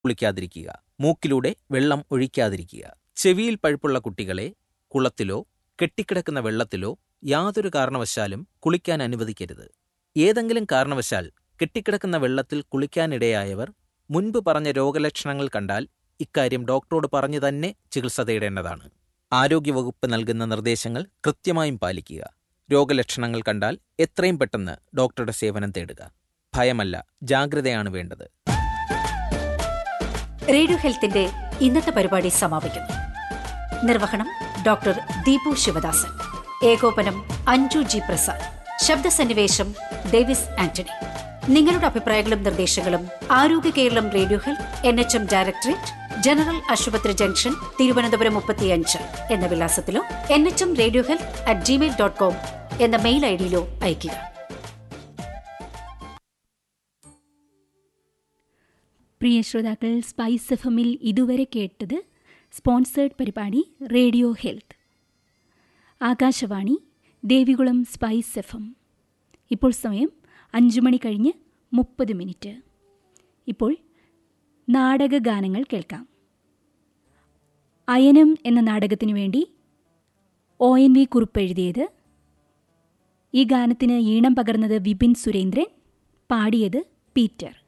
കുളിക്കാതിരിക്കുക മൂക്കിലൂടെ വെള്ളം ഒഴിക്കാതിരിക്കുക ചെവിയിൽ പഴുപ്പുള്ള കുട്ടികളെ കുളത്തിലോ കെട്ടിക്കിടക്കുന്ന വെള്ളത്തിലോ യാതൊരു കാരണവശാലും കുളിക്കാൻ അനുവദിക്കരുത് ഏതെങ്കിലും കാരണവശാൽ കെട്ടിക്കിടക്കുന്ന വെള്ളത്തിൽ കുളിക്കാനിടയായവർ മുൻപ് പറഞ്ഞ രോഗലക്ഷണങ്ങൾ കണ്ടാൽ ഇക്കാര്യം ഡോക്ടറോട് പറഞ്ഞു തന്നെ ചികിത്സ തേടേണ്ടതാണ് ആരോഗ്യവകുപ്പ് നൽകുന്ന നിർദ്ദേശങ്ങൾ കൃത്യമായും പാലിക്കുക രോഗലക്ഷണങ്ങൾ കണ്ടാൽ എത്രയും പെട്ടെന്ന് ഡോക്ടറുടെ സേവനം തേടുക ഭയമല്ല ജാഗ്രതയാണ് വേണ്ടത് റേഡിയോ ഹെൽത്തിന്റെ ഇന്നത്തെ പരിപാടി സമാപിക്കുന്നു നിർവഹണം ഡോക്ടർ ദീപു ശിവദാസൻ ഏകോപനം അഞ്ജു ജി പ്രസാദ് ശബ്ദസന്നിവേശം ഡേവിസ് ആന്റണി നിങ്ങളുടെ അഭിപ്രായങ്ങളും നിർദ്ദേശങ്ങളും Arogya Keralam radio health N H M directorate general ആശുപത്രി ജംഗ്ഷൻ തിരുവനന്തപുരം മുപ്പത്തിയഞ്ച് എന്ന വിലാസത്തിലോ N H M radio health at Gmail dot com എന്ന മെയിൽ ഐ ഡിയിലോ അയയ്ക്കുക പ്രിയ ശ്രോതാക്കൾ സ്പൈസ് എഫ് എമ്മിൽ ഇതുവരെ കേട്ടത് സ്പോൺസേഡ് പരിപാടി radio health Akashvani Devikulam spice F M ഇപ്പോൾ സമയം അഞ്ചു മണി കഴിഞ്ഞ് മുപ്പത് മിനിറ്റ് ഇപ്പോൾ നാടക ഗാനങ്ങൾ കേൾക്കാം അയനം എന്ന നാടകത്തിനു വേണ്ടി ഒ എൻ വി കുറിപ്പ് എഴുതിയത് ഈ ഗാനത്തിന് ഈണം പകർന്നത് വിപിൻ സുരേന്ദ്രൻ പാടിയത് പീറ്റർ